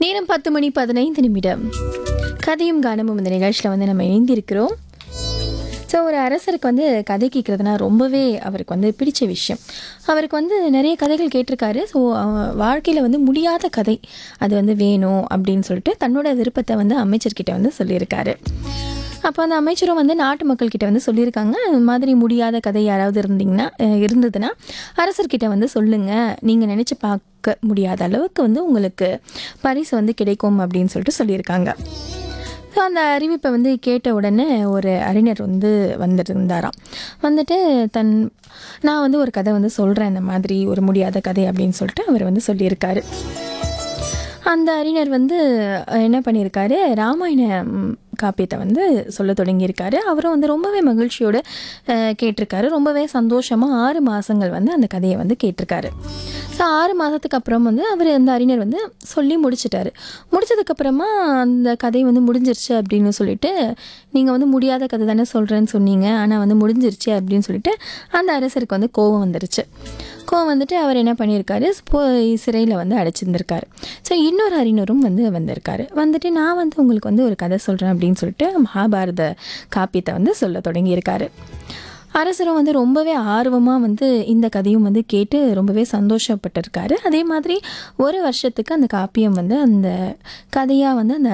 நேரம் பத்து மணி பதினைந்து நிமிடம் கதையும் கானமும் இந்த நிகழ்ச்சியில் வந்து நம்ம இணைந்திருக்கிறோம் ஸோ ஒரு அரசருக்கு வந்து கதை கேட்குறதுனா ரொம்பவே அவருக்கு வந்து பிடிச்ச விஷயம் அவருக்கு வந்து நிறைய கதைகள் கேட்டிருக்காரு ஸோ வாழ்க்கையில் வந்து முடியாத கதை அது வந்து வேணும் அப்படின்னு சொல்லிட்டு தன்னோட விருப்பத்தை வந்து அமைச்சர்கிட்ட வந்து சொல்லியிருக்காரு அப்போ அந்த அமைச்சரும் வந்து நாட்டு மக்கள்கிட்ட வந்து சொல்லியிருக்காங்க அது மாதிரி முடியாத கதை யாராவது இருந்தீங்கன்னா அஹ் இருந்ததுன்னா அரசர்கிட்ட வந்து சொல்லுங்கள் நீங்கள் நினச்சி பார்க்க முடியாத அளவுக்கு வந்து உங்களுக்கு பரிசு வந்து கிடைக்கும் அப்படின்னு சொல்லிட்டு சொல்லியிருக்காங்க ஸோ அந்த அறிவிப்பை வந்து கேட்ட உடனே ஒரு அறிஞர் வந்து வந்துருந்தாராம் வந்துட்டு தன் நான் வந்து ஒரு கதை வந்து சொல்கிறேன் இந்த மாதிரி ஒரு முடியாத கதை அப்படின்னு சொல்லிட்டு அவர் வந்து சொல்லியிருக்காரு அந்த அறிஞர் வந்து அஹ், என்ன பண்ணியிருக்காரு ராமாயண ம், காப்பியத்தை வந்து சொல்ல தொடங்கியிருக்காரு அவரும் வந்து ரொம்பவே மகிழ்ச்சியோடு அஹ், கேட்டிருக்காரு ரொம்பவே சந்தோஷமாக ஆறு மாதங்கள் வந்து அந்த கதையை வந்து கேட்டிருக்காரு ஸோ ஆறு மாதத்துக்கு அப்புறம் வந்து அவர் அந்த அறிஞர் வந்து சொல்லி முடிச்சிட்டாரு முடிச்சதுக்கப்புறமா அந்த கதை வந்து முடிஞ்சிருச்சு அப்படின்னு சொல்லிட்டு நீங்கள் வந்து முடியாத கதை தானே சொல்கிறேன்னு சொன்னீங்க ஆனால் வந்து முடிஞ்சிருச்சு அப்படின்னு சொல்லிட்டு அந்த அரசருக்கு வந்து கோபம் வந்துருச்சு கோவம் வந்துட்டு அவர் என்ன பண்ணியிருக்காரு போய் சிறையில் வந்து அடைச்சிருந்திருக்காரு ஸோ இன்னொரு அறிஞரும் வந்து வந்திருக்காரு வந்துட்டு நான் வந்து உங்களுக்கு வந்து ஒரு கதை சொல்கிறேன் அப்படின்னு சொல்லிட்டு மகாபாரத காப்பியத்தை வந்து சொல்ல தொடங்கியிருக்காரு அரசரும் வந்து ரொம்பவே ஆர்வமாக வந்து இந்த கதையும் வந்து கேட்டு ரொம்பவே சந்தோஷப்பட்டிருக்காரு அதே மாதிரி ஒரு வருஷத்துக்கு அந்த காப்பியம் வந்து அந்த கதையாக வந்து அந்த